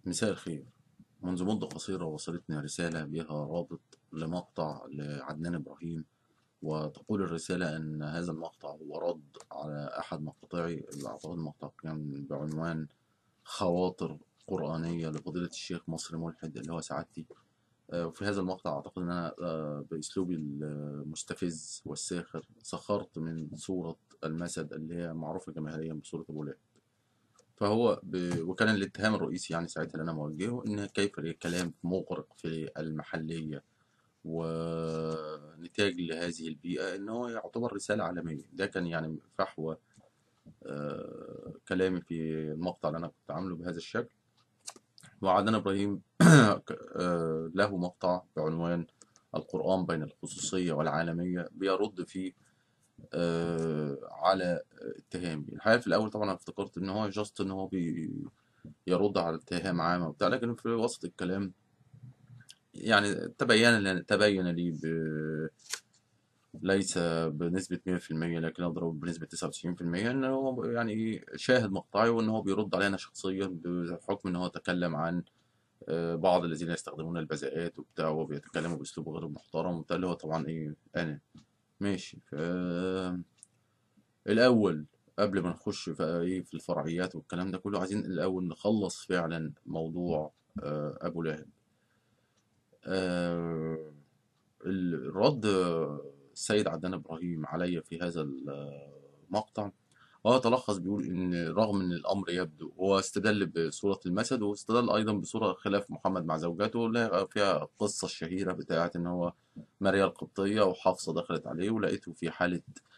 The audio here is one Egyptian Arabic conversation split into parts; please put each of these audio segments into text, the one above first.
مساء الخير منذ مدة قصيرة وصلتني رسالة بها رابط لمقطع لعدنان إبراهيم وتقول الرسالة أن هذا المقطع هو رد على أحد مقاطعي أعتقد المقطع كان بعنوان خواطر قرآنية لفضيلة الشيخ مصر ملحد اللي هو سعادتي آه، وفي هذا المقطع أعتقد أن أنا آه، بأسلوبي المستفز والساخر سخرت من صورة المسد اللي هي معروفة جماهيريا بصورة أبو لهب فهو ب... وكان الاتهام الرئيسي يعني ساعتها اللي انا موجهه ان كيف الكلام مغرق في المحليه ونتاج لهذه البيئه ان هو يعتبر رساله عالميه ده كان يعني فحوى آه كلامي في المقطع اللي انا كنت عامله بهذا الشكل وعدنان ابراهيم آه له مقطع بعنوان القرآن بين الخصوصية والعالمية بيرد فيه آه على اتهامي الحقيقة في الأول طبعا أنا افتكرت إن هو جاست إن هو بيرد على اتهام عام وبتاع لكن في وسط الكلام يعني تبين تبين لي ب... ليس بنسبة 100% لكن أضرب بنسبة 99% إن هو يعني شاهد مقطعي وإن هو بيرد علينا شخصيا بحكم إن هو تكلم عن بعض الذين يستخدمون البذاءات وبتاع وبيتكلموا بأسلوب غير محترم وبتاع اللي هو طبعا إيه أنا ماشي ف... الأول قبل ما نخش في إيه في الفرعيات والكلام ده كله عايزين الأول نخلص فعلا موضوع أبو لهب الرد السيد عدنان إبراهيم علي في هذا المقطع هو تلخص بيقول إن رغم إن الأمر يبدو هو استدل بصورة المسد واستدل أيضا بصورة خلاف محمد مع زوجاته اللي فيها القصة الشهيرة بتاعة إن هو ماريا القبطية وحفصة دخلت عليه ولقيته في حالة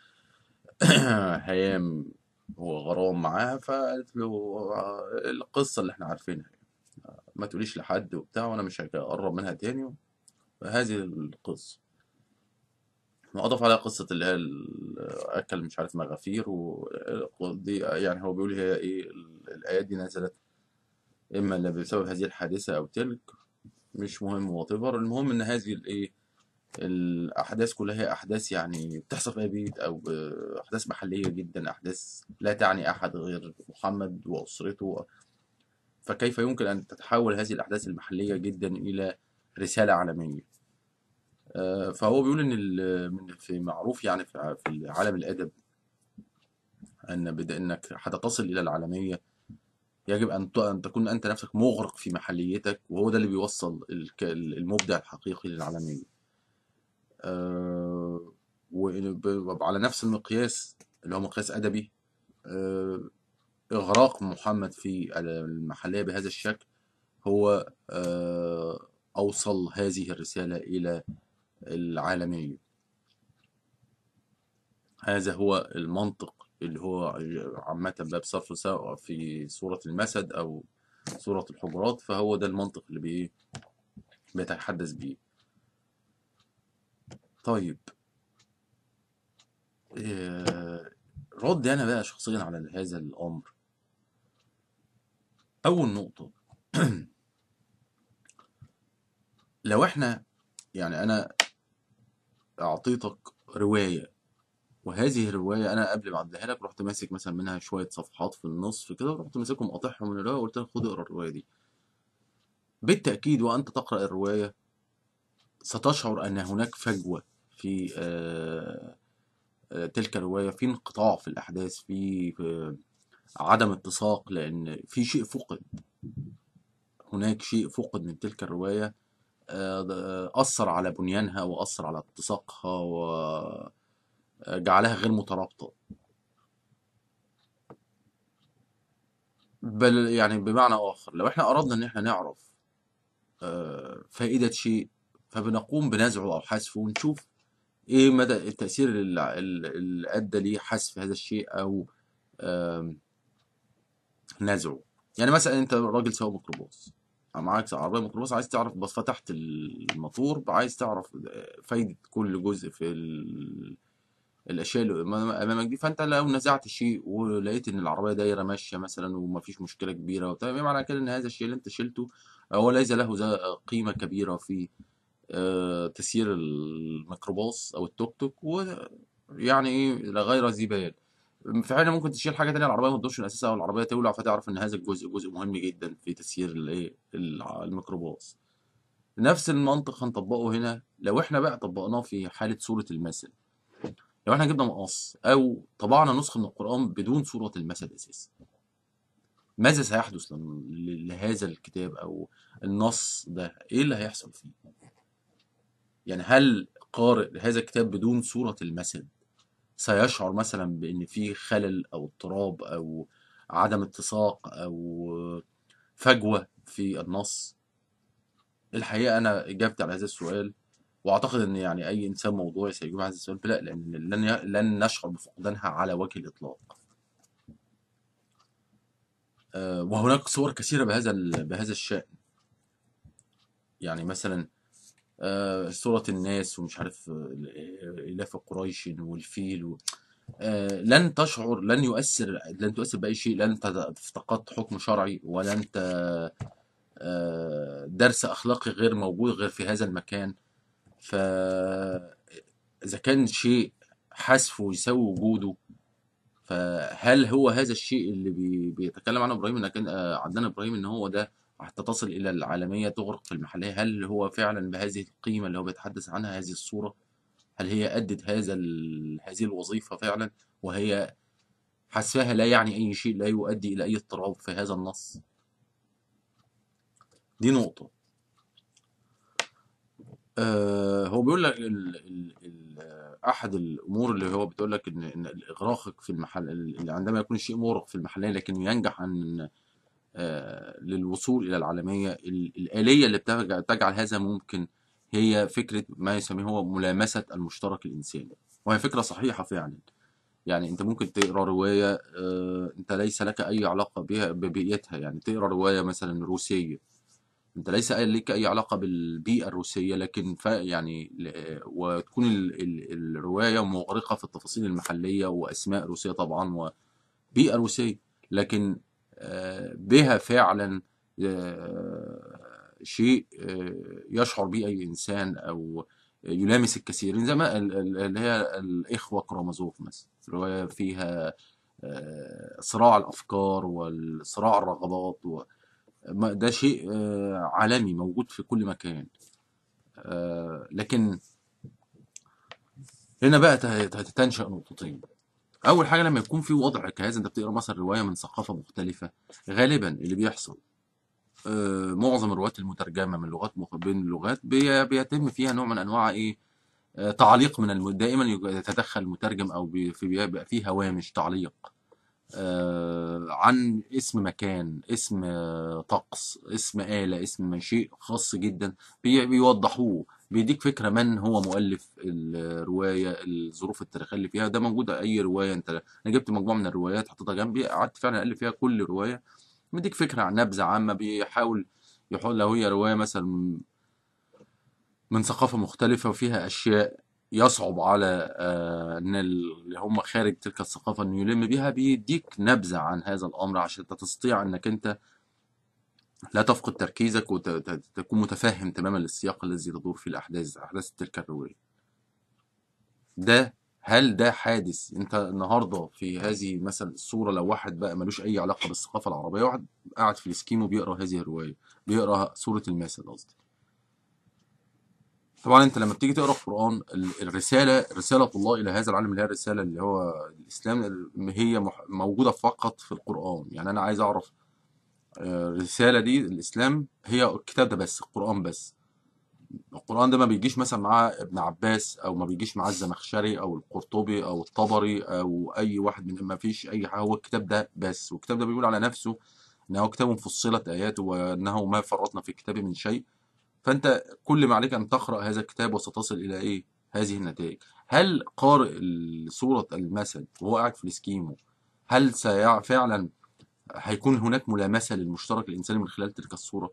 هيام وغرام معاها فقالت له القصة اللي احنا عارفينها ما تقوليش لحد وبتاع وانا مش هقرب منها تاني هذه القصة وأضاف عليها قصة اللي هي أكل مش عارف مغافير ودي يعني هو بيقول هي إيه الآيات دي نزلت إما اللي بسبب هذه الحادثة أو تلك مش مهم واتيفر المهم إن هذه الإيه الأحداث كلها هي أحداث يعني بتحصل في أي بيت أو أحداث محلية جدا أحداث لا تعني أحد غير محمد وأسرته فكيف يمكن أن تتحول هذه الأحداث المحلية جدا إلى رسالة عالمية فهو بيقول إن في معروف يعني في عالم الأدب أن بدأ إنك حتى تصل إلى العالمية يجب أن أن تكون أنت نفسك مغرق في محليتك وهو ده اللي بيوصل المبدع الحقيقي للعالمية وعلى نفس المقياس اللي هو مقياس أدبي إغراق محمد في المحلية بهذا الشكل هو أوصل هذه الرسالة إلى العالمية هذا هو المنطق اللي هو عامة بقى بصرف سواء في صورة المسد أو صورة الحجرات فهو ده المنطق اللي بإيه بيتحدث بيه طيب ردي أنا بقى شخصيا على هذا الأمر أول نقطة لو احنا يعني أنا أعطيتك رواية وهذه الرواية أنا قبل ما أعديها لك رحت ماسك مثلا منها شوية صفحات في النصف كده ورحت ماسكهم قاطعهم من الرواية وقلت لك خد اقرا الرواية دي بالتأكيد وأنت تقرأ الرواية ستشعر أن هناك فجوة في تلك الرواية في انقطاع في الأحداث في, في عدم اتساق لأن في شيء فقد هناك شيء فقد من تلك الرواية أثر على بنيانها وأثر على اتساقها وجعلها غير مترابطة بل يعني بمعنى آخر لو احنا أردنا إن احنا نعرف فائدة شيء فبنقوم بنزعه أو حذفه ونشوف إيه مدى التأثير اللي أدى ليه حذف هذا الشيء أو نزعه يعني مثلا أنت راجل سواق ميكروباص معاك عربية ميكروباص عايز تعرف بس فتحت الموتور عايز تعرف فايدة كل جزء في الأشياء اللي أمامك دي فأنت لو نزعت شيء ولقيت إن العربية دايرة ماشية مثلا ومفيش مشكلة كبيرة وبتاع معنى كده إن هذا الشيء اللي أنت شلته هو ليس له قيمة كبيرة في تسيير الميكروباص أو التوك توك ويعني إيه غير ذي بال في حين ممكن تشيل حاجه تانية العربيه ما تدورش من اساسها او العربيه تولع فتعرف ان هذا الجزء جزء مهم جدا في تسيير الايه الميكروباص نفس المنطق هنطبقه هنا لو احنا بقى طبقناه في حاله صوره المثل لو احنا جبنا مقص او طبعنا نسخه من القران بدون صوره المثل اساسا ماذا سيحدث لهذا الكتاب او النص ده ايه اللي هيحصل فيه يعني هل قارئ هذا الكتاب بدون صورة المثل سيشعر مثلا بان في خلل او اضطراب او عدم اتساق او فجوة في النص الحقيقة انا اجابتي على هذا السؤال واعتقد ان يعني اي انسان موضوعي سيجيب على هذا السؤال لا لان لن لن نشعر بفقدانها على وجه الاطلاق آه، وهناك صور كثيرة بهذا بهذا الشأن يعني مثلا آه، صورة الناس ومش عارف إلاف قريش والفيل و... آه، لن تشعر لن يؤثر لن تؤثر بأي شيء لن انت افتقدت حكم شرعي ولا انت درس أخلاقي غير موجود غير في هذا المكان فإذا كان شيء حذفه يساوي وجوده فهل هو هذا الشيء اللي بي بيتكلم عنه ابراهيم ان كان آه، عدنان ابراهيم ان هو ده حتى تصل الى العالميه تغرق في المحليه هل هو فعلا بهذه القيمه اللي هو بيتحدث عنها هذه الصوره هل هي ادت هذا هذه الوظيفه فعلا وهي حسفها لا يعني اي شيء لا يؤدي الى اي اضطراب في هذا النص دي نقطه آه هو بيقول لك ال ال ال احد الامور اللي هو بتقول لك ان ان اغراقك في المحل اللي عندما يكون الشيء مغرق في المحليه لكن ينجح ان آه، للوصول الى العالميه الاليه اللي بتجعل هذا ممكن هي فكره ما يسميه هو ملامسه المشترك الانساني وهي فكره صحيحه فعلا يعني انت ممكن تقرا روايه آه، انت ليس لك اي علاقه بها ببيئتها يعني تقرا روايه مثلا روسيه انت ليس لك اي علاقه بالبيئه الروسيه لكن ف يعني وتكون ال ال الروايه مغرقه في التفاصيل المحليه واسماء روسيه طبعا وبيئه روسيه لكن آه، بها فعلا آه، شيء آه، يشعر به اي انسان او يلامس الكثيرين زي ما اللي هي الاخوه كرامازوف مثلا روايه فيها صراع الافكار والصراع الرغبات ده شيء آه، عالمي موجود في كل مكان آه، لكن هنا بقى هتتنشأ نقطتين أول حاجة لما يكون في وضع كهذا أنت بتقرا مثلا رواية من ثقافة مختلفة غالبا اللي بيحصل آه، معظم الروايات المترجمة من لغات بين اللغات بيتم فيها نوع من أنواع إيه تعليق من الم... دائما يتدخل المترجم أو بيبقى فيه هوامش تعليق آه، عن اسم مكان اسم طقس اسم آلة اسم شيء خاص جدا بيوضحوه بيديك فكرة من هو مؤلف الرواية الظروف التاريخية اللي فيها ده موجود أي رواية أنت أنا جبت مجموعة من الروايات حطيتها جنبي قعدت فعلا أقلب فيها كل رواية بيديك فكرة عن نبذة عامة بيحاول يحول لو هي رواية مثلا من ثقافة مختلفة وفيها أشياء يصعب على آه، ان اللي هم خارج تلك الثقافه انه يلم بيها بيديك نبذه عن هذا الامر عشان تستطيع انك انت لا تفقد تركيزك وتكون متفهم تماما للسياق الذي تدور فيه الاحداث احداث تلك الروايه ده هل ده حادث انت النهارده في هذه مثلا الصوره لو واحد بقى ملوش اي علاقه بالثقافه العربيه واحد قاعد في السكيمو بيقرا هذه الروايه بيقرا سوره المثل قصدي طبعا انت لما بتيجي تقرا القران الرساله رساله الله الى هذا العالم اللي هي الرساله اللي هو الاسلام هي موجوده فقط في القران يعني انا عايز اعرف آه، الرساله دي الاسلام هي الكتاب ده بس القران بس القران ده ما بيجيش مثلا معاه ابن عباس او ما بيجيش معاه الزمخشري او القرطبي او الطبري او اي واحد من ما فيش اي حاجه هو الكتاب ده بس والكتاب ده بيقول على نفسه انه كتاب فصلت اياته وانه ما فرطنا في الكتاب من شيء فانت كل ما عليك ان تقرا هذا الكتاب وستصل الى ايه هذه النتائج هل قارئ سوره المثل وهو قاعد في الاسكيمو هل فعلا هيكون هناك ملامسه للمشترك الانساني من خلال تلك الصوره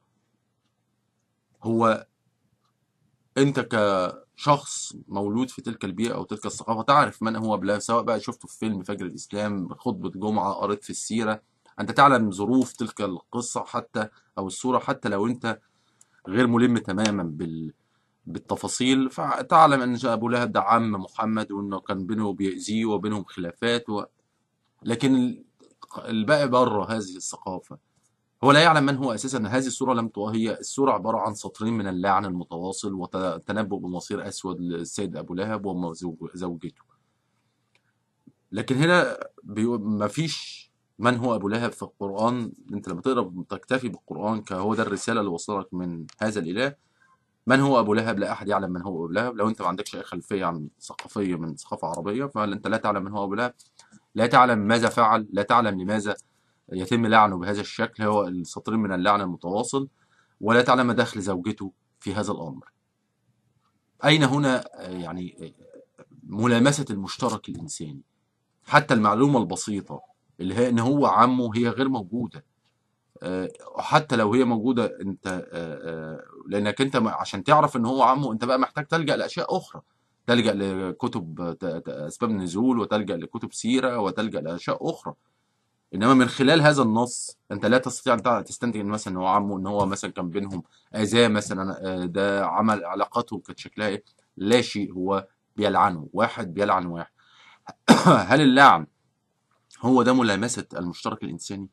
هو انت كشخص مولود في تلك البيئه او تلك الثقافه تعرف من هو بلا سواء بقى شفته في فيلم فجر الاسلام خطبه جمعه قريت في السيره انت تعلم ظروف تلك القصه حتى او الصوره حتى لو انت غير ملم تماما بال بالتفاصيل فتعلم ان ابو لهب ده عم محمد وانه كان بينه بيأذيه وبينهم خلافات و... لكن ال- الباقي بره هذه الثقافة هو لا يعلم من هو أساسا أن هذه السورة لم ت- هي السورة عبارة عن سطرين من اللعن المتواصل وتنبؤ بمصير أسود للسيد أبو لهب وزوجته لكن هنا ما فيش من هو أبو لهب في القرآن أنت لما تقرأ تكتفي بالقرآن كهو ده الرسالة اللي وصلك من هذا الإله من هو أبو لهب لا أحد يعلم من هو أبو لهب لو أنت ما عندكش أي خلفية عن ثقافية من ثقافة عربية فأنت لا تعلم من هو أبو لهب لا تعلم ماذا فعل لا تعلم لماذا يتم لعنه بهذا الشكل هو السطرين من اللعن المتواصل ولا تعلم ما دخل زوجته في هذا الأمر أين هنا آه، يعني آه، ملامسة المشترك الإنساني حتى المعلومة البسيطة اللي هي إن هو عمه هي غير موجودة آه، حتى لو هي موجودة أنت آه، آه، لأنك أنت م- عشان تعرف إن هو عمه أنت بقى محتاج تلجأ لأشياء أخرى تلجأ لكتب ت- ت- أسباب النزول وتلجأ لكتب سيرة وتلجأ لأشياء أخرى انما من خلال هذا النص انت لا تستطيع ان تع- تستنتج ان مثلا ان هو عمه ان هو مثلا كان بينهم اذاه مثلا آه، ده عمل علاقته كانت شكلها ايه لا شيء هو بيلعنه واحد بيلعن واحد هل اللعن هو ده ملامسة المشترك الإنساني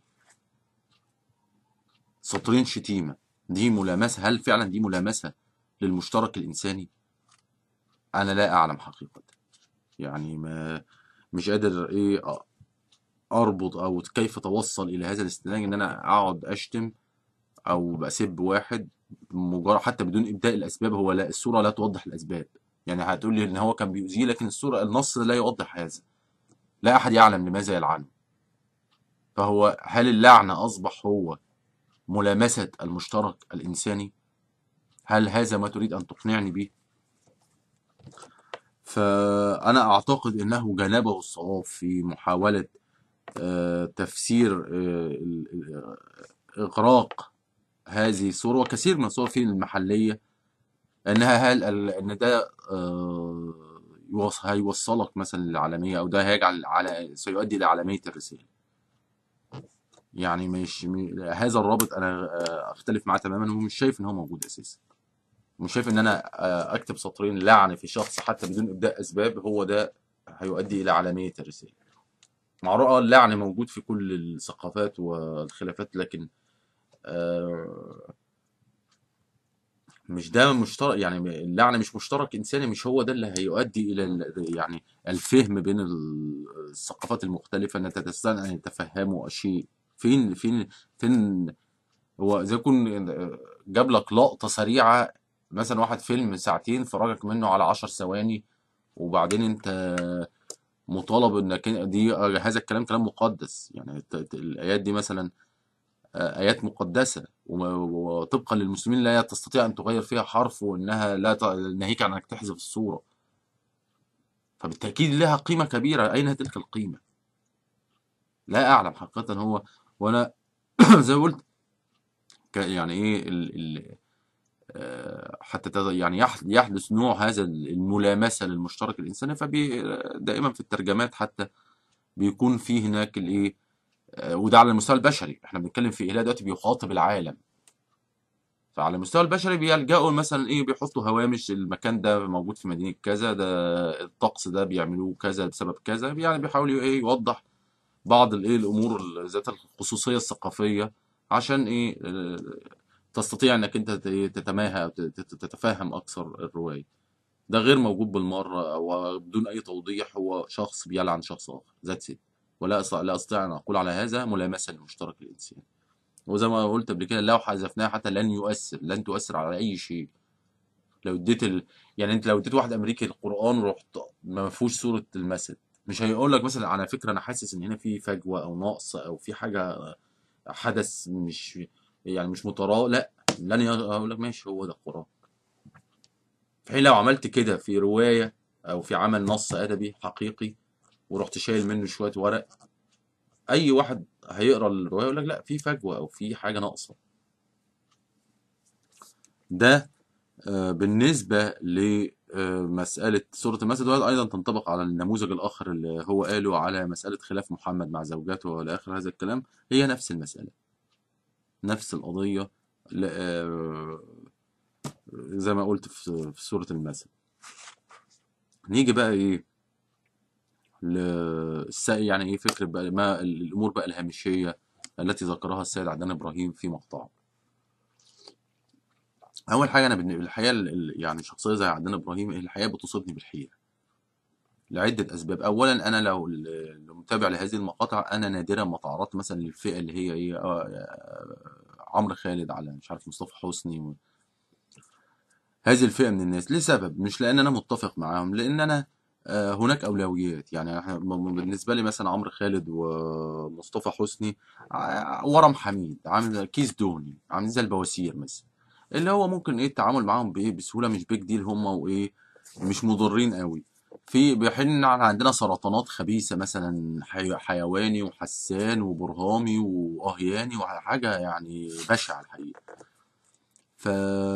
سطرين شتيمة دي ملامسة هل فعلا دي ملامسة للمشترك الإنساني أنا لا أعلم حقيقة يعني ما مش قادر إيه أ- أربط أو كيف توصل إلى هذا الاستنتاج إن أنا أقعد أشتم او بسب واحد مجرد حتى بدون ابداء الاسباب هو لا الصوره لا توضح الاسباب يعني هتقول لي ان هو كان بيؤذيه لكن الصوره النص لا يوضح هذا لا احد يعلم لماذا يلعنه فهو هل اللعن اصبح هو ملامسه المشترك الانساني هل هذا ما تريد ان تقنعني به فانا اعتقد انه جانبه الصواب في محاوله آه، تفسير آه، ال- ال- اغراق هذه الصوره وكثير من الصور في المحليه انها هل ال- ان ده آه، يوص- هيوصلك مثلا للعالميه او ده هيجعل على سيؤدي الى عالميه الرساله يعني مش م- هذا الرابط انا آه، اختلف معاه تماما ومش شايف ان هو موجود اساسا مش شايف ان انا آه، اكتب سطرين لعن في شخص حتى بدون ابداء اسباب هو ده هيؤدي الى عالميه الرساله مع رؤى اللعن موجود في كل الثقافات والخلافات لكن آه، مش ده مشترك يعني اللعنة مش مشترك إنساني مش هو ده اللي هيؤدي إلى ال- يعني الفهم بين ال- الثقافات المختلفة إن تستطيع أن يتفهموا شيء فين فين فين هو زي يكون جاب لك لقطة سريعة مثلا واحد فيلم ساعتين فرجك منه على عشر ثواني وبعدين أنت مطالب إنك دي هذا الكلام كلام مقدس يعني الت- الت- الآيات دي مثلا آه، آيات مقدسة وما- وطبقا للمسلمين لا تستطيع أن تغير فيها حرف وإنها لا ت- ناهيك عن أنك تحذف الصورة فبالتأكيد لها قيمة كبيرة أين تلك القيمة؟ لا أعلم حقيقة هو وأنا زي ما قلت ك- يعني إيه ال ال آه، حتى تت- يعني يح- يحدث نوع هذا الملامسة للمشترك الإنساني فبي دائما في الترجمات حتى بيكون في هناك الإيه آه، وده على المستوى البشري احنا بنتكلم في إله دلوقتي بيخاطب العالم فعلى المستوى البشري بيلجأوا مثلا ايه بيحطوا هوامش المكان ده موجود في مدينة كذا ده الطقس ده بيعملوه كذا بسبب كذا يعني بيحاول ايه يوضح بعض الايه الامور ال- ذات الخصوصية الثقافية عشان ايه آه، تستطيع انك انت ت- تتماهى أو ت- ت- تتفهم اكثر الرواية ده غير موجود بالمرة او بدون اي توضيح هو شخص بيلعن شخص اخر ذات ست ولا أستطيع لا استطيع ان اقول على هذا ملامسة للمشترك الانساني وزي ما قلت قبل كده لو حذفناها حتى لن يؤثر لن تؤثر على اي شيء لو اديت ال... يعني انت لو اديت واحد امريكي القران ورحت ما فيهوش سوره المثل مش هيقول لك مثلا على فكره انا حاسس ان هنا في فجوه او نقص او في حاجه حدث مش يعني مش مترا لا لن يقول لك ماشي هو ده القران في حين لو عملت كده في روايه او في عمل نص ادبي حقيقي ورحت شايل منه شويه ورق اي واحد هيقرا الروايه يقول لك لا في فجوه او في حاجه ناقصه ده آه، بالنسبة لمسألة سورة المسد وهذا أيضا تنطبق على النموذج الآخر اللي هو قاله على مسألة خلاف محمد مع زوجته وإلى آخر هذا الكلام هي نفس المسألة نفس القضية ل- آه، زي ما قلت في في سورة المسد نيجي بقى إيه للس يعني ايه فكره بقى ما الامور بقى الهامشيه التي ذكرها السيد عدنان ابراهيم في مقطعه اول حاجه انا بالن- الحقيقه ال- ال- يعني شخصيه زي عدنان ابراهيم الحقيقه بتصيبني بالحيره لعده اسباب اولا انا لو ال- لو متابع لهذه المقاطع انا نادرا ما تعرضت مثلا للفئه اللي هي ايه آه، آه، عمرو خالد على مش عارف مصطفى حسني و... هذه الفئه من الناس لسبب مش لان انا متفق معاهم لان انا آه، هناك اولويات يعني إحنا م- بالنسبه لي مثلا عمرو خالد ومصطفى حسني ع- ورم حميد عامل زي كيس دهني عاملين زي البواسير مثلا اللي هو ممكن ايه التعامل معاهم بايه بسهوله مش بيج ديل هم وايه مش مضرين قوي في بحين ان عندنا سرطانات خبيثه مثلا حي... حيواني وحسان وبرهامي واهياني وحاجه يعني بشعه الحقيقه ف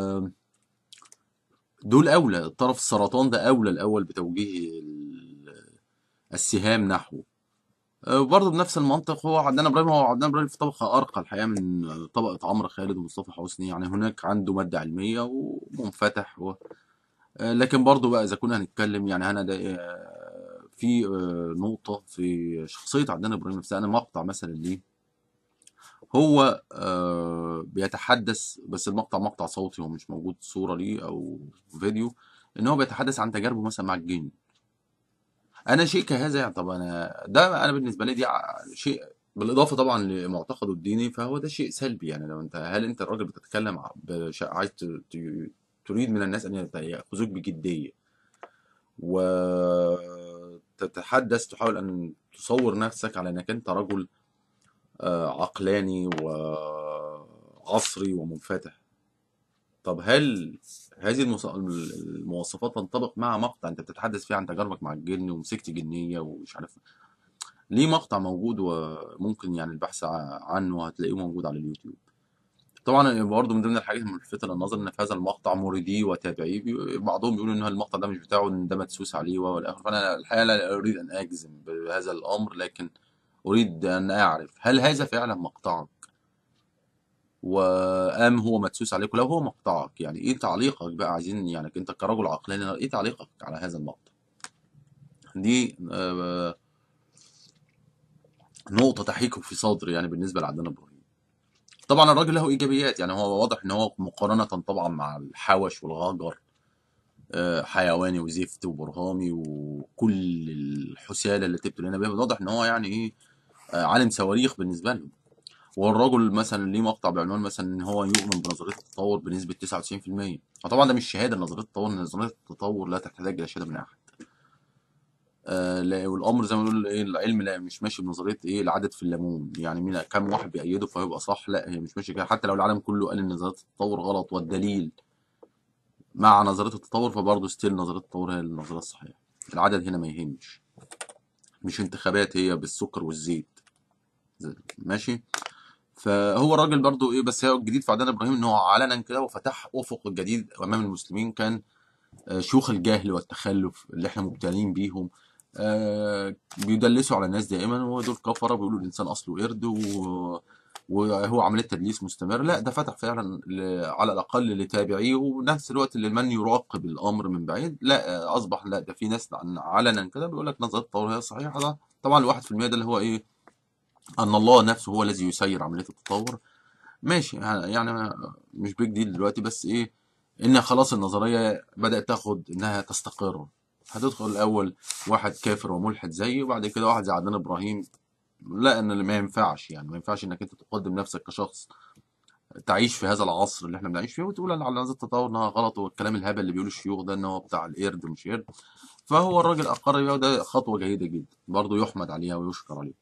دول اولى الطرف السرطان ده اولى الاول بتوجيه ال- السهام نحوه آه، برضه بنفس المنطق هو عدنان ابراهيم هو عدنان ابراهيم في طبقه ارقى الحقيقه من طبقه عمرو خالد ومصطفى حسني يعني هناك عنده ماده علميه ومنفتح و... آه، لكن برضه بقى اذا كنا هنتكلم يعني انا ده آه، في آه، نقطه في شخصيه عدنان ابراهيم نفسها انا مقطع مثلا ليه هو آه، بيتحدث بس المقطع مقطع صوتي ومش موجود صوره ليه او فيديو ان هو بيتحدث عن تجاربه مثلا مع الجن انا شيء كهذا يعني طب انا ده انا بالنسبه لي دي ع- شيء بالاضافه طبعا لمعتقده الديني فهو ده شيء سلبي يعني لو انت هل انت الراجل بتتكلم ع- بش- عايز ت- ت- تريد من الناس ان يت- ياخذوك بجديه وتتحدث تحاول ان تصور نفسك على انك انت رجل آه، عقلاني وعصري ومنفتح طب هل هذه المص- المواصفات تنطبق مع مقطع انت بتتحدث فيه عن تجاربك مع الجن ومسكت جنيه ومش عارف ليه مقطع موجود وممكن يعني البحث ع- عنه هتلاقيه موجود على اليوتيوب طبعا برضه من ضمن الحاجات الملفتة للنظر ان في هذا المقطع مورديه وتابعيه بي- بعضهم بيقولوا ان المقطع ده مش بتاعه ان ده مدسوس عليه والى اخره فانا الحقيقه لا اريد ان اجزم بهذا الامر لكن اريد ان اعرف هل هذا فعلا مقطعك وقام هو مدسوس عليك ولو هو مقطعك يعني ايه تعليقك بقى عايزين يعني انت كرجل عقلاني ايه تعليقك على هذا المقطع دي آه، نقطة تحيك في صدري يعني بالنسبة لعدنان ابراهيم طبعا الراجل له ايجابيات يعني هو واضح ان هو مقارنة طبعا مع الحوش والغجر آه، حيواني وزفت وبرهامي وكل الحسالة اللي تبتل لنا بيها واضح ان هو يعني ايه آه، عالم صواريخ بالنسبة لهم والرجل مثلا ليه مقطع بعنوان مثلا ان هو يؤمن بنظريه التطور بنسبه 99% فطبعا ده مش شهاده لنظريه التطور إن نظريه التطور لا تحتاج الى شهاده من احد آه لا والامر زي ما بنقول ايه العلم لا مش ماشي بنظريه ايه العدد في الليمون يعني مين كم واحد بيأيده فيبقى صح لا هي مش ماشيه كده حتى لو العالم كله قال ان نظريه التطور غلط والدليل مع نظريه التطور فبرضه ستيل نظريه التطور هي النظريه الصحيحه العدد هنا ما يهمش مش انتخابات هي بالسكر والزيت زي- ماشي فهو الراجل برضو ايه بس هو الجديد في عدنان ابراهيم ان هو علنا كده وفتح افق جديد امام المسلمين كان آه، شيوخ الجهل والتخلف اللي احنا مبتلين بيهم آه، بيدلسوا على الناس دائما ودول كفره بيقولوا الانسان اصله قرد و... وهو عمليه تدليس مستمر لا ده فتح فعلا ل... على الاقل لتابعيه ونفس الوقت لمن يراقب الامر من بعيد لا آه، اصبح لا ده في ناس علنا كده بيقول لك نظريه التطور هي الصحيحه ده طبعا الواحد في المية ده اللي هو ايه ان الله نفسه هو الذي يسير عمليه التطور ماشي يعني مش بيج ديل دلوقتي بس ايه ان خلاص النظريه بدات تاخد انها تستقر هتدخل الاول واحد كافر وملحد زيي وبعد كده واحد زي عدنان ابراهيم لا ان اللي ما ينفعش يعني ما ينفعش انك انت تقدم نفسك كشخص تعيش في هذا العصر اللي احنا بنعيش فيه وتقول انا على هذا التطور انها غلط والكلام الهبل اللي بيقوله الشيوخ ده ان هو بتاع القرد ومش قرد فهو الراجل اقر بيها وده خطوه جيده جدا برضه يحمد عليها ويشكر عليها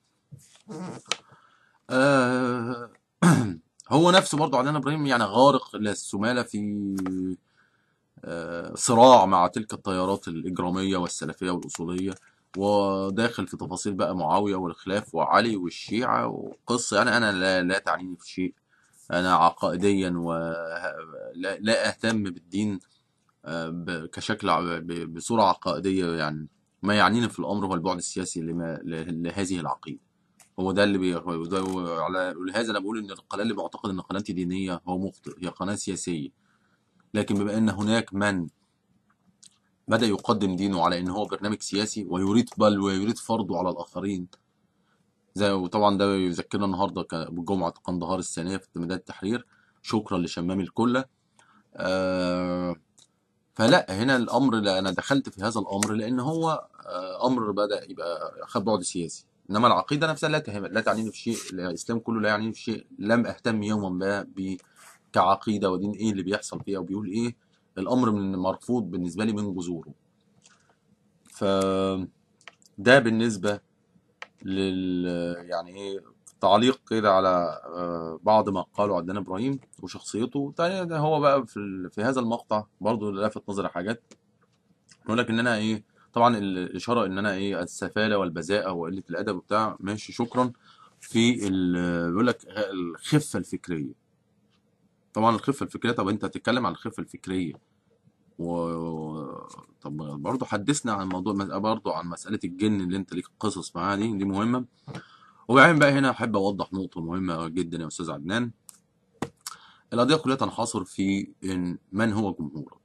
آه هو نفسه برضه عدنان ابراهيم يعني غارق للسماله في آه، صراع مع تلك التيارات الإجرامية والسلفية والأصولية وداخل في تفاصيل بقى معاوية والخلاف وعلي والشيعة وقصة يعني أنا لا, لا تعنيني في شيء أنا عقائديا ولا لا أهتم بالدين آه، ب- كشكل ع- ب- بصورة عقائدية يعني ما يعنيني في الأمر هو البعد السياسي لما ل- لهذه العقيدة هو ده اللي بي... هو ده هو على لهذا انا بقول ان القناه اللي معتقد ان قناتي دينيه هو مخطئ هي قناه سياسيه لكن بما ان هناك من بدأ يقدم دينه على ان هو برنامج سياسي ويريد بل ويريد فرضه على الاخرين زي وطبعا ده يذكرنا النهارده ك- بجمعه قندهار الثانيه في ميدان التحرير شكرا لشمام الكله آه فلا هنا الامر لا انا دخلت في هذا الامر لان هو آه امر بدا يبقى اخذ بعد سياسي انما العقيده نفسها لا تهم لا تعنيني في شيء الاسلام كله لا يعنيني في شيء لم اهتم يوما ما ب كعقيده ودين ايه اللي بيحصل فيها وبيقول ايه الامر من مرفوض بالنسبه لي من جذوره ف ده بالنسبه لل يعني ايه تعليق كده على آه، بعض ما قاله عدنان ابراهيم وشخصيته ده ده هو بقى في ال- في هذا المقطع برضو لفت نظري حاجات بيقول لك ان انا ايه طبعا الاشاره ان انا ايه السفاله والبذاءه وقله الادب وبتاع ماشي شكرا في ال- بيقول لك الخفه الفكريه طبعا الخفه الفكريه طب انت هتتكلم عن الخفه الفكريه و طب برضه حدثنا عن موضوع برضه عن مساله الجن اللي انت ليك قصص معاها دي دي مهمه وبعدين بقى هنا احب اوضح نقطه مهمه جدا يا استاذ عدنان القضيه كلها تنحصر في ان من هو جمهورك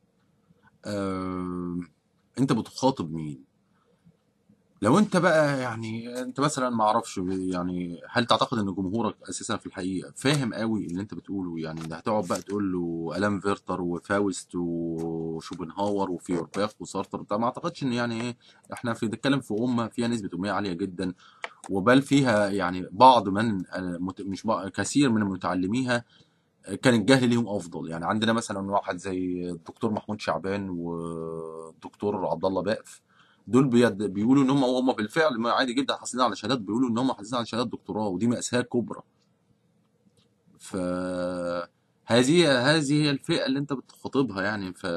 آه، انت بتخاطب مين لو انت بقى يعني انت مثلا ما اعرفش يعني هل تعتقد ان جمهورك اساسا في الحقيقه فاهم قوي اللي انت بتقوله يعني ده هتقعد بقى تقول له الام فيرتر وفاوست وشوبنهاور وفيورباخ وسارتر بتاع ما اعتقدش ان يعني ايه احنا في بنتكلم في امه فيها نسبه اميه عاليه جدا وبل فيها يعني بعض من مت- مش بعض كثير من متعلميها كان الجهل ليهم افضل يعني عندنا مثلا واحد زي الدكتور محمود شعبان والدكتور عبد الله باقف دول بيد بيقولوا ان هم هم بالفعل ما عادي جدا حاصلين على شهادات بيقولوا ان هم حاصلين على شهادات دكتوراه ودي مأساة كبرى ف هذه هذه هي الفئة اللي انت بتخاطبها يعني ف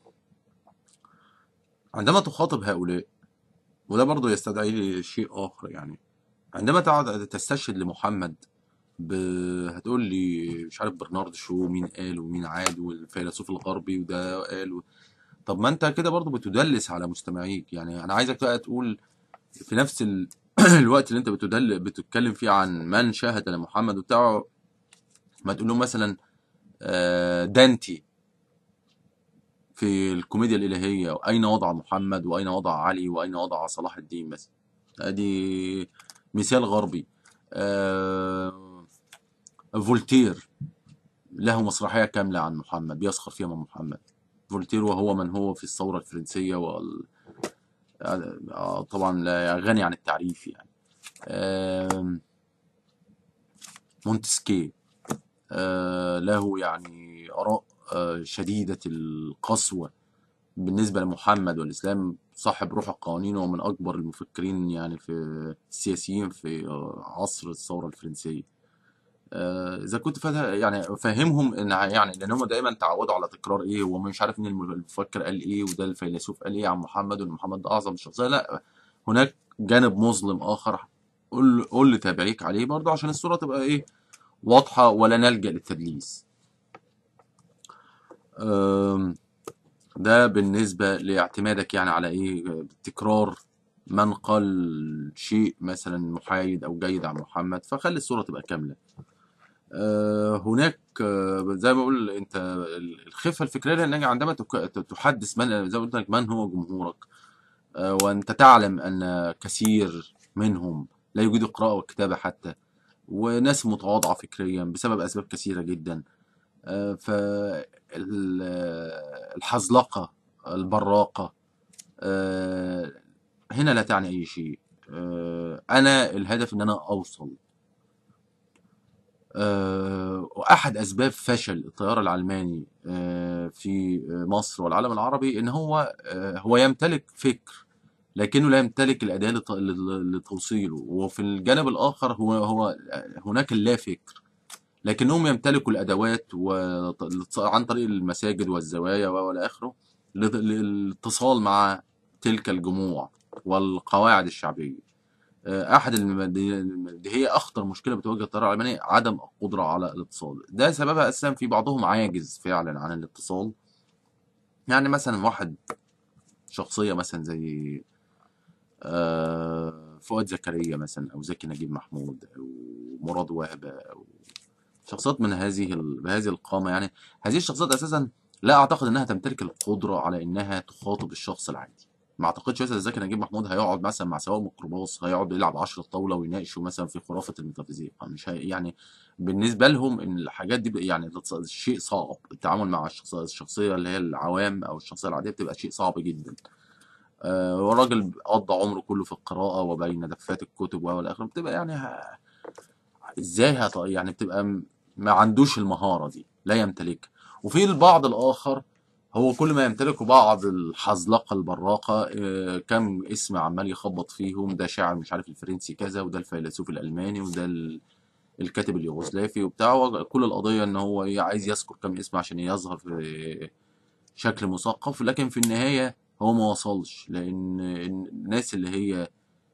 عندما تخاطب هؤلاء وده برضه يستدعي لي شيء آخر يعني عندما تقعد تستشهد لمحمد ب... هتقول لي مش عارف برنارد شو مين قال ومين عاد والفيلسوف الغربي وده قال و... طب ما انت كده برضه بتدلس على مستمعيك يعني انا عايزك بقى تقول في نفس ال... الوقت اللي انت بتدل بتتكلم فيه عن من شاهد لمحمد وبتاع ما تقول لهم مثلا آه، دانتي في الكوميديا الإلهية أين وضع محمد وأين وضع علي وأين وضع صلاح الدين مثلا ادي مثال غربي آه، فولتير له مسرحية كاملة عن محمد بيسخر فيها من محمد فولتير وهو من هو في الثورة الفرنسية وال... آه، طبعا لا غني عن التعريف يعني آم، مونتسكيه آه، له يعني آراء آه، شديدة القسوة بالنسبة لمحمد والإسلام صاحب روح القوانين ومن أكبر المفكرين يعني في السياسيين في آه، عصر الثورة الفرنسية آه، إذا كنت فاهم يعني فاهمهم إن يعني لأن هم دايما تعودوا على تكرار إيه هو مش عارف مين المفكر قال إيه وده الفيلسوف قال إيه عن محمد وإن محمد ده أعظم شخصية لا هناك جانب مظلم آخر قول قول لتابعيك عليه برضه عشان الصورة تبقى إيه واضحة ولا نلجأ للتدليس أم، ده بالنسبة لاعتمادك يعني على ايه تكرار من قال شيء مثلا محايد او جيد عن محمد فخلي الصورة تبقى كاملة أه، هناك أه، زي ما بقول انت الخفة الفكرية لانك عندما تك- تحدث من زي ما قلت لك من هو جمهورك أه، وانت تعلم ان كثير منهم لا يجيدوا القراءة والكتابة حتى وناس متواضعة فكريا بسبب أسباب كثيرة جدا فالحزلقة البراقة آه، هنا لا تعني أي شيء آه، أنا الهدف إن أنا أوصل آه، وأحد أسباب فشل التيار العلماني آه، في مصر والعالم العربي إن هو آه، هو يمتلك فكر لكنه لا يمتلك الأداة لت- لتوصيله وفي الجانب الآخر هو هو هناك اللا فكر لكنهم يمتلكوا الادوات وط- عن طريق المساجد والزوايا والى اخره لت- للاتصال مع تلك الجموع والقواعد الشعبيه آه، احد الم- دي دي هي اخطر مشكله بتواجه التيار العلماني عدم القدره على الاتصال ده سببها اساسا في بعضهم عاجز فعلا عن الاتصال يعني مثلا واحد شخصيه مثلا زي آه، فؤاد زكريا مثلا او زكي نجيب محمود او مراد وهبه او شخصيات من هذه ال- بهذه القامة يعني هذه الشخصيات أساسا لا اعتقد انها تمتلك القدره على انها تخاطب الشخص العادي ما اعتقدش مثلا زكي نجيب محمود هيقعد مثلا مع سواق ميكروباص هيقعد يلعب 10 طاوله ويناقشوا مثلا في خرافه الميتافيزيقا مش هي يعني بالنسبه لهم ان الحاجات دي يعني شيء صعب التعامل مع الشخصيه الشخصيه اللي هي العوام او الشخصيه العاديه بتبقى شيء صعب جدا آه والراجل قضى عمره كله في القراءه وبين دفات الكتب والى اخره بتبقى يعني ه... ازاي هت... يعني بتبقى ما عندوش المهاره دي لا يمتلكها وفي البعض الاخر هو كل ما يمتلكه بعض الحزلقه البراقه آه، كم اسم عمال يخبط فيهم ده شاعر مش عارف الفرنسي كذا وده الفيلسوف الالماني وده الكاتب اليوغوسلافي وبتاع كل القضيه ان هو عايز يذكر كم اسم عشان يظهر في شكل مثقف لكن في النهايه هو ما وصلش لان الناس اللي هي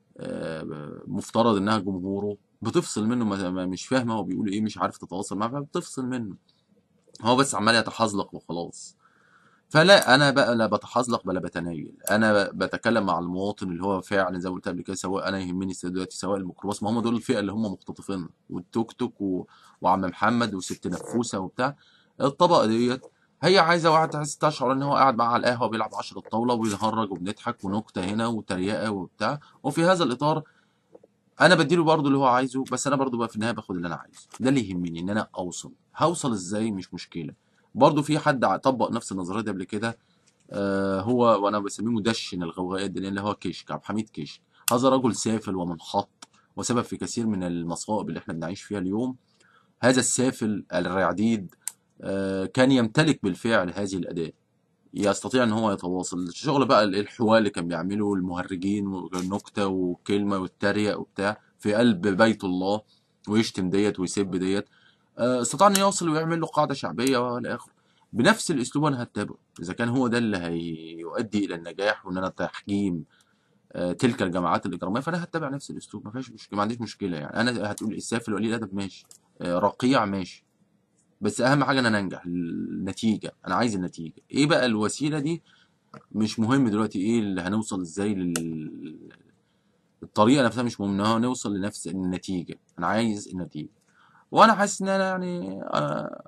آه، مفترض انها جمهوره بتفصل منه مش فاهمه هو بيقول ايه مش عارف تتواصل معاه فبتفصل منه هو بس عمال يتحزلق وخلاص فلا انا بقى لا بتحزلق ولا بتنيل انا بتكلم مع المواطن اللي هو فعلا زي ما قلت قبل كده سواء انا يهمني دلوقتي سواء الميكروباص ما هم دول الفئه اللي هم مختطفين والتوك توك و... وعم محمد وست نفوسه وبتاع الطبقه ديت هي عايزه واحد عايز تشعر ان هو قاعد معاها على القهوه بيلعب 10 طاوله وبيهرج وبنضحك ونكته هنا وتريقه وبتاع وفي هذا الاطار انا بديله برضه اللي هو عايزه بس انا برضه بقى في النهايه باخد اللي انا عايزه ده اللي يهمني ان انا اوصل هوصل ازاي مش مشكله برضه في حد طبق نفس النظريه دي قبل كده آه هو وانا بسميه مدشن الغوغاء الدينيه اللي هو كيشك عبد الحميد كيشك هذا رجل سافل ومنحط وسبب في كثير من المصائب اللي احنا بنعيش فيها اليوم هذا السافل الرعديد آه كان يمتلك بالفعل هذه الاداه يستطيع ان هو يتواصل الشغل بقى الحوار اللي كان بيعمله المهرجين والنكته وكلمه والتريق وبتاع في قلب بيت الله ويشتم ديت ويسب ديت آه، استطاع انه يوصل ويعمل له قاعده شعبيه والى اخره بنفس الاسلوب انا هتبعه اذا كان هو ده اللي هيؤدي الى النجاح وان انا تحجيم آه، تلك الجماعات الاجراميه فانا هتبع نفس الاسلوب ما فيش مشكله ما عنديش مشكله يعني انا هتقول السافل ولي الادب ماشي آه، رقيع ماشي بس اهم حاجه ان انا انجح النتيجه انا عايز النتيجه ايه بقى الوسيله دي مش مهم دلوقتي ايه اللي هنوصل ازاي لل الطريقه نفسها مش مهم ان نوصل لنفس النتيجه انا عايز النتيجه وانا حاسس ان انا يعني آه،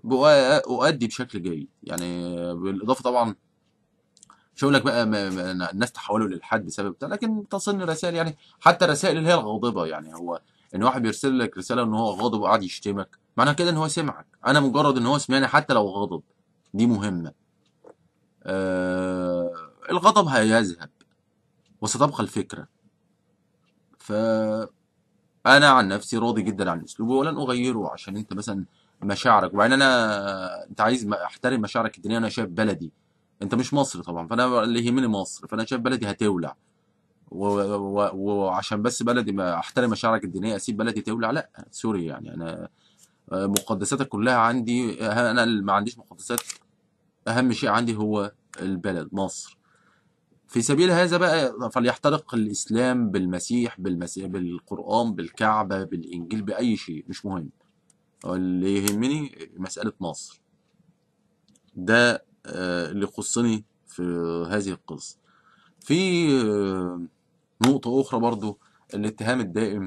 اؤدي بشكل جيد يعني بالاضافه طبعا مش هقول لك بقى الناس تحولوا للحد بسبب بتاع لكن تصلني رسائل يعني حتى الرسائل اللي هي الغاضبه يعني هو ان واحد بيرسل لك رساله ان هو غاضب وقاعد يشتمك معنى كده ان هو سمعك انا مجرد ان هو سمعني حتى لو غضب دي مهمه آه الغضب هيذهب وستبقى الفكره ف انا عن نفسي راضي جدا عن اسلوبي ولن اغيره عشان انت مثلا مشاعرك وبعدين انا انت عايز احترم مشاعرك الدينيه انا شايف بلدي انت مش مصري طبعا فانا اللي يهمني مصر فانا شايف بلدي هتولع وعشان بس بلدي ما احترم مشاعرك الدينيه اسيب بلدي تولع لا سوري يعني انا مقدساتك كلها عندي انا ما عنديش مقدسات اهم شيء عندي هو البلد مصر في سبيل هذا بقى فليحترق الاسلام بالمسيح بالمسيح بالقران بالكعبه بالانجيل باي شيء مش مهم اللي يهمني مساله مصر ده آه، اللي يخصني في هذه القصه في آه، نقطه اخرى برضو الاتهام الدائم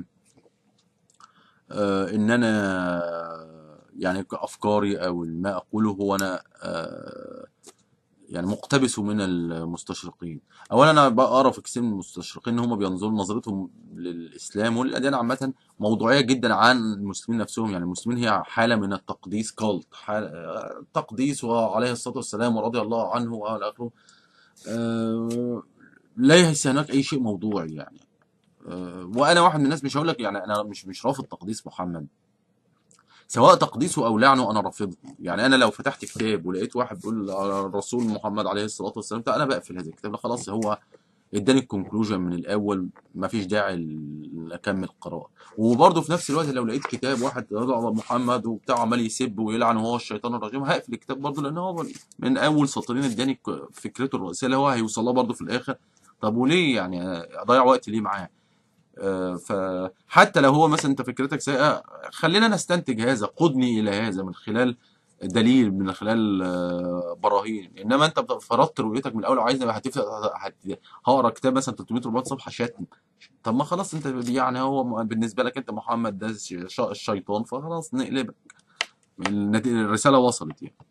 آه، ان انا يعني كافكاري او ما اقوله هو انا آه، يعني مقتبس من المستشرقين اولا انا بقرا في كثير من المستشرقين ان هم بينظروا نظرتهم للاسلام وللاديان عامه موضوعيه جدا عن المسلمين نفسهم يعني المسلمين هي حاله من التقديس كالت حالة تقديس وعليه الصلاه والسلام ورضي الله عنه والى اخره آه، ليس هناك اي شيء موضوعي يعني آه، وانا واحد من الناس مش هقول لك يعني انا مش مش رافض تقديس محمد سواء تقديسه او لعنه انا رافضه يعني انا لو فتحت كتاب ولقيت واحد بيقول الرسول محمد عليه الصلاه والسلام انا بقفل هذا الكتاب خلاص هو اداني الكونكلوجن من الاول ما فيش داعي اكمل قراءه وبرضه في نفس الوقت لو لقيت كتاب واحد يضع محمد وبتاع عمال يسب ويلعن وهو الشيطان الرجيم هقفل الكتاب برضه لان هو من اول سطرين اداني فكرته الرئيسيه اللي هو هيوصل لها برضه في الاخر طب وليه يعني اضيع وقت ليه معاه آه، فحتى لو هو مثلا انت فكرتك سيئه خلينا نستنتج هذا قدني الى هذا من خلال دليل من خلال آه، براهين انما انت فرضت رؤيتك من الاول وعايز هقرا كتاب مثلا 300 400 صفحه شتم طب ما خلاص انت يعني هو بالنسبه لك انت محمد ده الشيطان فخلاص نقلبك الرساله وصلت يعني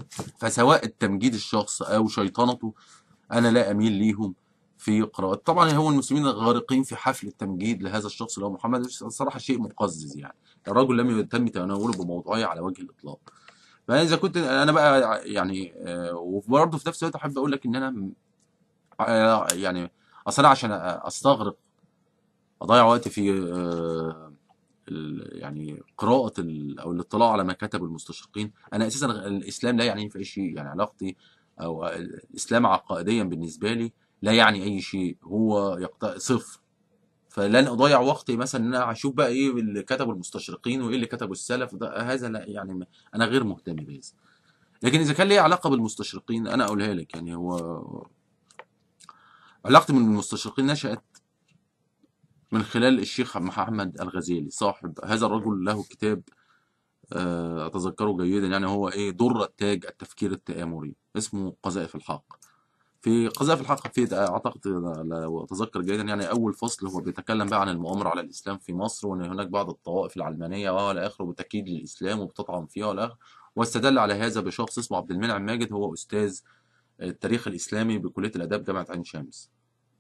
فسواء التمجيد الشخص او شيطنته انا لا اميل ليهم في قراءة طبعا هو المسلمين غارقين في حفل التمجيد لهذا الشخص اللي هو محمد الصراحة شيء مقزز يعني الرجل لم يتم تناوله بموضوعية على وجه الإطلاق فإذا كنت أنا بقى يعني آه، وبرضه في نفس الوقت أحب أقول لك إن أنا آه، يعني أصل أنا عشان أستغرق أضيع وقت في آه، يعني قراءة أو الاطلاع على ما كتب المستشرقين أنا أساسا الإسلام لا يعني في أي شيء يعني علاقتي أو الإسلام عقائديا بالنسبة لي لا يعني اي شيء هو يقت... صفر فلن اضيع وقتي مثلا ان انا اشوف بقى ايه اللي كتبه المستشرقين وايه اللي كتبه السلف ده هذا لا يعني انا غير مهتم بهذا لكن اذا كان ليه علاقه بالمستشرقين انا اقولها لك يعني هو علاقتي من المستشرقين نشأت من خلال الشيخ محمد الغزالي صاحب هذا الرجل له كتاب آه، أتذكره جيدا يعني هو إيه در التاج التفكير التآمري اسمه قذائف الحق في قذائف الحق في اعتقد لو اتذكر جيدا يعني اول فصل هو بيتكلم بقى عن المؤامره على الاسلام في مصر وان هناك بعض الطوائف العلمانيه والى اخره بتكيد للاسلام وبتطعن فيها والى اخره واستدل على هذا بشخص اسمه عبد المنعم ماجد هو استاذ التاريخ الاسلامي بكليه الاداب جامعه عين شمس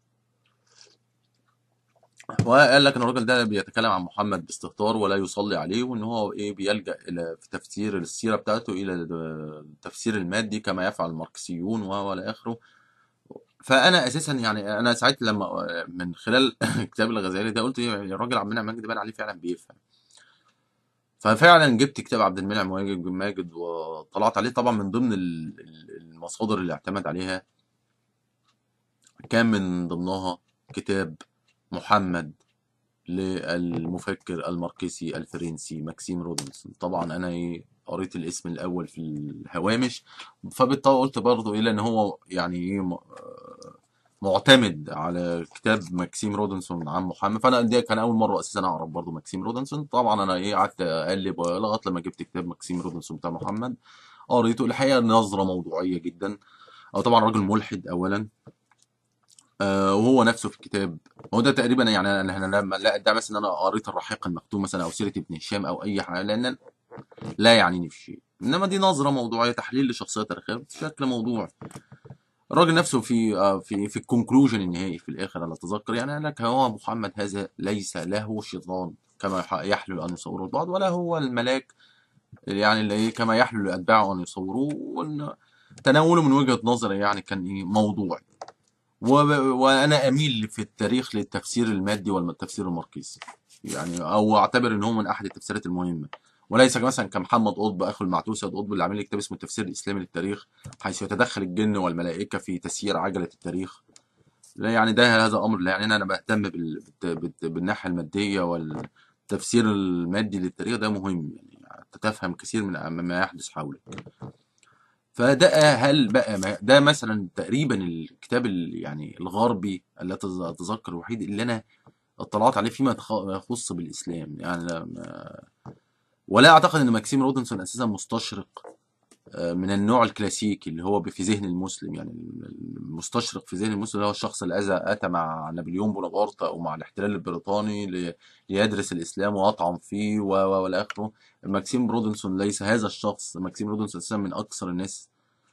وقال لك ان الراجل ده بيتكلم عن محمد باستهتار ولا يصلي عليه وان هو ايه بيلجا الى في تفسير السيره بتاعته الى التفسير المادي كما يفعل الماركسيون والى اخره فانا اساسا يعني انا ساعات لما من خلال كتاب الغزالي ده قلت يعني الراجل عبد المنعم ماجد بان عليه فعلا بيفهم ففعلا جبت كتاب عبد المنعم ماجد وطلعت عليه طبعا من ضمن المصادر اللي اعتمد عليها كان من ضمنها كتاب محمد للمفكر الماركسي الفرنسي ماكسيم رودنسون طبعا انا ايه قريت الاسم الاول في الهوامش فبالطبع قلت برضه ايه لان هو يعني ايه معتمد على كتاب ماكسيم رودنسون عن محمد فانا دي كان اول مره اساسا اعرف برضه ماكسيم رودنسون طبعا انا ايه قعدت اقلب لغايه لما جبت كتاب ماكسيم رودنسون بتاع محمد قريته الحقيقه نظره موضوعيه جدا او طبعا راجل ملحد اولا آه وهو نفسه في الكتاب هو ده تقريبا يعني انا لما لا ادعي مثلا ان انا قريت الرحيق المكتوم مثلا او سيره ابن هشام او اي حاجه لان لا يعنيني في شيء انما دي نظره موضوعيه تحليل لشخصيه تاريخيه بشكل موضوعي الراجل نفسه في آه، في في الكونكلوجن النهائي في الاخر انا اتذكر يعني قال لك هو محمد هذا ليس له شيطان كما يحلو ان يصوره البعض ولا هو الملاك يعني اللي إيه، كما يحلو لاتباعه ان يصوروه وان تناوله من وجهه نظري يعني كان ايه موضوعي وانا اميل في التاريخ للتفسير المادي والتفسير الماركسي يعني او اعتبر ان هو من احد التفسيرات المهمه وليس مثلا كمحمد قطب اخو المعتوه سيد قطب اللي عامل كتاب اسمه التفسير الاسلامي للتاريخ حيث يتدخل الجن والملائكه في تسيير عجله التاريخ لا يعني ده هذا امر لا يعني انا بهتم بال... بالناحيه الماديه والتفسير المادي للتاريخ ده مهم يعني تفهم كثير من ما يحدث حولك فده هل بقى ده مثلا تقريبا الكتاب يعني الغربي الذي اتذكر الوحيد اللي انا اطلعت عليه فيما يخص بالاسلام يعني ولا اعتقد ان ماكسيم رودنسون اساسا مستشرق آه، من النوع الكلاسيكي اللي هو في ذهن المسلم يعني المستشرق في ذهن المسلم هو الشخص اللي اتى مع نابليون بونابرت او مع الاحتلال البريطاني ليدرس الاسلام ويطعن فيه والى اخره ماكسيم رودنسون ليس هذا الشخص ماكسيم رودنسون اساسا من اكثر الناس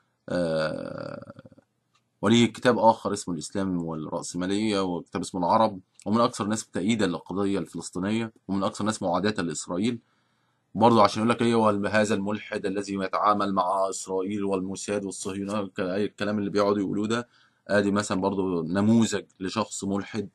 آه، وليه كتاب اخر اسمه الاسلام والراسماليه وكتاب اسمه العرب ومن اكثر الناس تأييدا للقضيه الفلسطينيه ومن اكثر الناس معاداه لاسرائيل برضه عشان يقول لك ايه هو هذا الملحد الذي يتعامل مع اسرائيل والموساد والصهيونيه اي الكلام اللي بيقعدوا يقولوه ده ادي مثلا برضه نموذج لشخص ملحد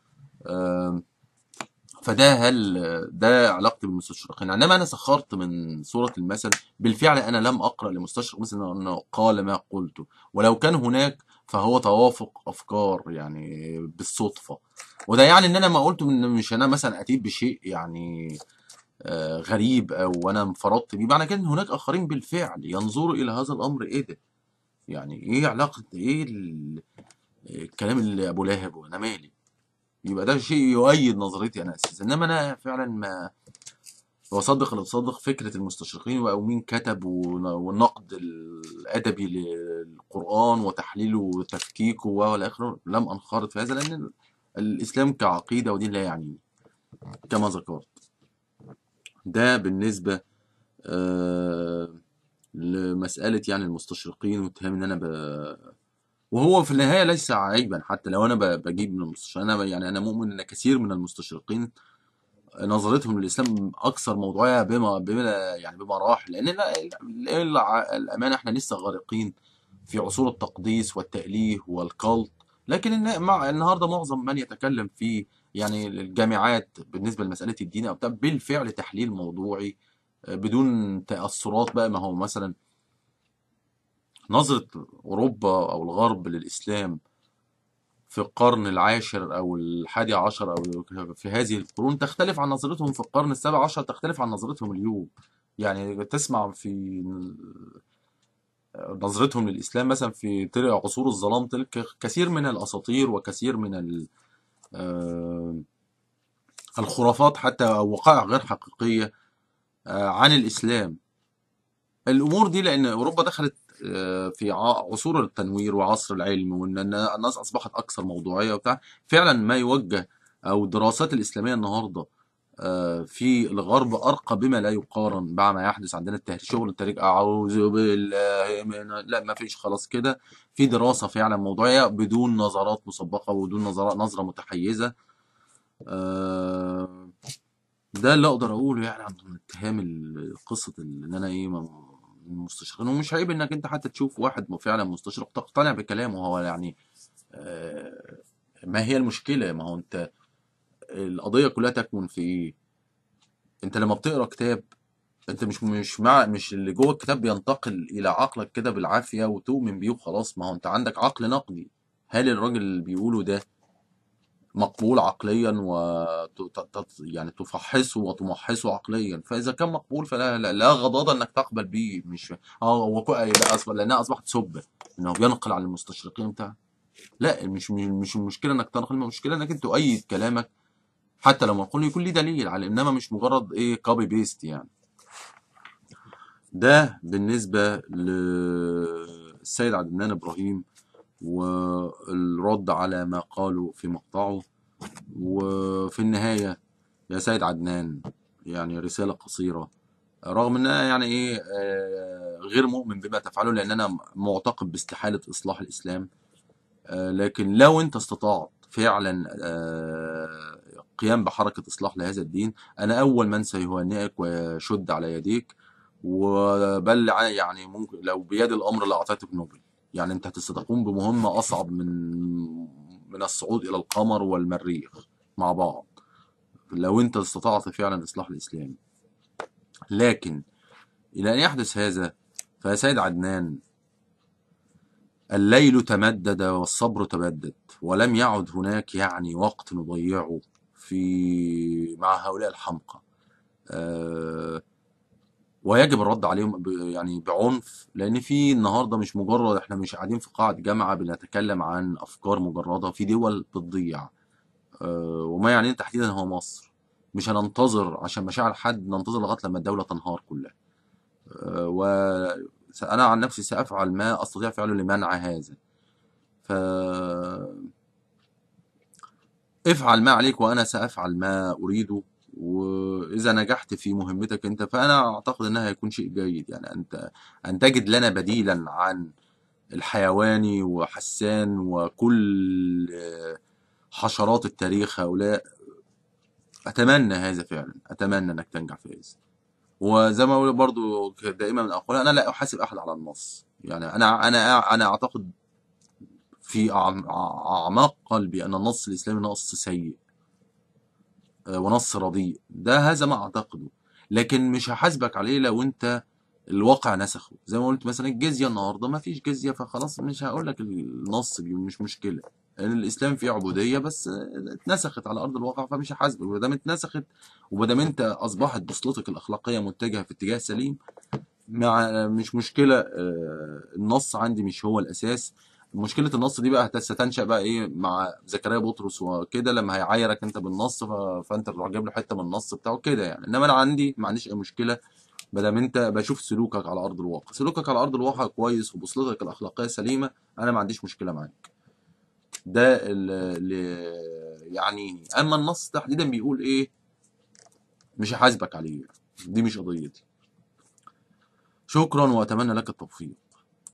فده هل ده علاقتي بالمستشرقين انما انا سخرت من صوره المثل بالفعل انا لم اقرا لمستشرق مثلا انه قال ما قلته ولو كان هناك فهو توافق افكار يعني بالصدفه وده يعني ان انا ما قلته مش انا مثلا اتيت بشيء يعني آه، غريب او انا انفردت بيه معنى كده ان هناك اخرين بالفعل ينظروا الى هذا الامر ايه ده يعني ايه علاقه ايه الكلام اللي ابو لهب وانا مالي يبقى ده شيء يؤيد نظريتي انا اساسا انما انا فعلا ما بصدق اللي بصدق فكره المستشرقين او مين كتب والنقد الادبي للقران وتحليله وتفكيكه والى اخره لم انخرط في هذا لان الاسلام كعقيده ودين لا يعنيني كما ذكرت ده بالنسبة آه لمسألة يعني المستشرقين واتهام ان انا ب... وهو في النهاية ليس عيبا حتى لو انا ب- بجيب من المستشرقين انا ب- يعني انا مؤمن ان كثير من المستشرقين نظرتهم للاسلام اكثر موضوعيه بما بما يعني بمراحل لان لا- لا- الامانه احنا لسه غارقين في عصور التقديس والتأليه والكالت لكن الن- مع النهارده معظم من يتكلم في يعني الجامعات بالنسبه لمساله الدين او بتاع بالفعل تحليل موضوعي آه، بدون تأثرات بقى ما هو مثلا نظرة أوروبا أو الغرب للإسلام في القرن العاشر أو الحادي عشر أو في هذه القرون تختلف عن نظرتهم في القرن السابع عشر تختلف عن نظرتهم اليوم يعني تسمع في نظرتهم للإسلام مثلا في تل- عصور الظلام تلك كثير من الأساطير وكثير من ال- آه، الخرافات حتى أو وقائع غير حقيقية آه، عن الإسلام الأمور دي لأن أوروبا دخلت آه، في ع- عصور التنوير وعصر العلم وإن الناس أصبحت أكثر موضوعية وبتاع فعلا ما يوجه أو الدراسات الإسلامية النهاردة آه، في الغرب أرقى بما لا يقارن مع ما يحدث عندنا التهريج شغل التاريخ أعوذ بالله من لا ما فيش خلاص كده في دراسة فعلا موضوعية بدون نظرات مسبقة وبدون نظرات نظرة متحيزة آه، ده اللي اقدر اقوله يعني عن اتهام ال- قصه ال- ان انا ايه م- من المستشرقين ومش عيب انك انت حتى تشوف واحد م- فعلا مستشرق تقتنع بكلامه هو يعني آه، ما هي المشكله ما هو انت القضيه كلها تكمن في ايه انت لما بتقرا كتاب انت مش مش مع مش اللي جوه الكتاب بينتقل الى عقلك كده بالعافيه وتؤمن بيه وخلاص ما هو انت عندك عقل نقدي هل الراجل اللي بيقوله ده مقبول عقليا و يعني تفحصه وتمحصه عقليا فاذا كان مقبول فلا لا, لا غضاضه انك تقبل بيه مش اه هو كو- يبقى اصلا لانها اصبحت سبه انه بينقل عن المستشرقين بتاع لا مش مش المشكله انك تنقل المشكله انك انت تؤيد كلامك حتى لو منقول يكون ليه دليل على انما مش مجرد ايه كوبي بيست يعني ده بالنسبه للسيد عدنان ابراهيم والرد على ما قالوا في مقطعه وفي النهاية يا سيد عدنان يعني رسالة قصيرة رغم ان انا يعني ايه آه، غير مؤمن بما تفعله لان انا معتقد باستحالة اصلاح الاسلام آه، لكن لو انت استطعت فعلا آه، قيام بحركة اصلاح لهذا الدين انا اول من سيهنئك ويشد على يديك وبل ع- يعني ممكن لو بيد الامر لاعطيتك نوبل يعني انت هتستقوم بمهمة اصعب من من الصعود الى القمر والمريخ مع بعض لو انت استطعت فعلا اصلاح الاسلام لكن الى ان يحدث هذا فيا سيد عدنان الليل تمدد والصبر تبدد ولم يعد هناك يعني وقت نضيعه في مع هؤلاء الحمقى آه، ويجب الرد عليهم ب- يعني بعنف لان في النهارده مش مجرد احنا مش قاعدين في قاعه جامعه بنتكلم عن افكار مجرده في دول بتضيع آه، وما يعني تحديدا هو مصر مش هننتظر عشان مشاعر حد ننتظر لغايه لما الدوله تنهار كلها آه، وانا عن نفسي سافعل ما استطيع فعله لمنع هذا ف افعل ما عليك وانا سافعل ما اريده واذا نجحت في مهمتك انت فانا اعتقد انها هيكون شيء جيد يعني انت ان تجد لنا بديلا عن الحيواني وحسان وكل آه، حشرات التاريخ هؤلاء اتمنى هذا فعلا اتمنى انك تنجح في هذا وزي ما بقول برضو دائما من اقول انا لا احاسب احد على النص يعني انا انا انا اعتقد في أعم- اعماق قلبي ان النص الاسلامي نص سيء آه، ونص رديء ده هذا ما اعتقده لكن مش هحاسبك عليه لو انت الواقع نسخه زي ما قلت مثلا الجزيه النهارده ما فيش جزيه فخلاص مش هقول لك النص دي مش مشكله لان الاسلام فيه عبوديه بس اتنسخت على ارض الواقع فمش هحاسبك وما دام اتنسخت وما دام انت اصبحت بوصلتك الاخلاقيه متجهه في اتجاه سليم مع مش مشكله آه، النص عندي مش هو الاساس مشكله النص دي بقى هت- ستنشا بقى ايه مع زكريا بطرس وكده لما هيعايرك انت بالنص ف... فانت تروح جايب له حته من النص بتاعه كده يعني انما انا عندي ما عنديش اي مشكله ما دام انت بشوف سلوكك على ارض الواقع سلوكك على ارض الواقع كويس وبوصلتك الاخلاقيه سليمه انا ما عنديش مشكله معاك ده اللي يعني اما النص تحديدا بيقول ايه مش هحاسبك عليه دي مش قضيتي شكرا وأتمنى لك التوفيق